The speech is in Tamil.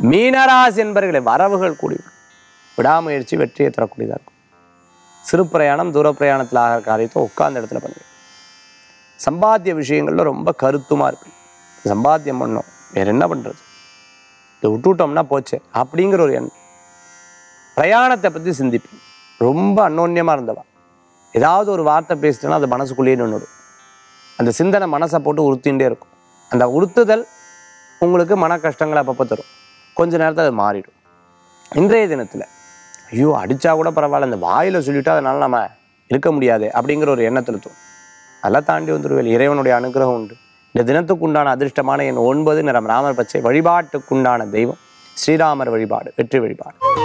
மீனராசி என்பர்களை வரவுகள் கூடி வரும். விடாமுயற்சி வெற்றியை தரக்கூடியதாக இருக்கும் சிறு பிரயாணம் தூர பிரயாணத்தில் ஆகிற காரியத்தை உட்கார்ந்த இடத்துல பண்ணுங்க சம்பாத்திய விஷயங்கள்ல ரொம்ப கருத்துமா இருப்பீங்க சம்பாத்தியம் பண்ணோம் வேற என்ன பண்றது இதை விட்டுவிட்டோம்னா போச்சே அப்படிங்கிற ஒரு எண்ணம் பிரயாணத்தை பற்றி சிந்திப்பேன் ரொம்ப அன்னோன்யமாக இருந்தவா ஏதாவது ஒரு வார்த்தை பேசிட்டேன்னா அது மனசுக்குள்ளேயே நின்றுடும் அந்த சிந்தனை மனசை போட்டு உறுத்திகிட்டே இருக்கும் அந்த உறுத்துதல் உங்களுக்கு மன கஷ்டங்களை அப்பப்போ தரும் கொஞ்ச நேரத்தில் அது மாறிடும் இன்றைய தினத்தில் ஐயோ அடித்தா கூட பரவாயில்ல இந்த வாயில் சொல்லிவிட்டு அதனால நம்ம இருக்க முடியாது அப்படிங்கிற ஒரு எண்ணத்தில் தோணும் அதெல்லாம் தாண்டி வந்துடுவேன் இறைவனுடைய அனுகிரகம் உண்டு இந்த தினத்துக்கு உண்டான அதிர்ஷ்டமான எண் ஒன்பது நிறம் ராமர் பச்சை வழிபாட்டுக்குண்டான தெய்வம் ஸ்ரீராமர் வழிபாடு வெற்றி வழிபாடு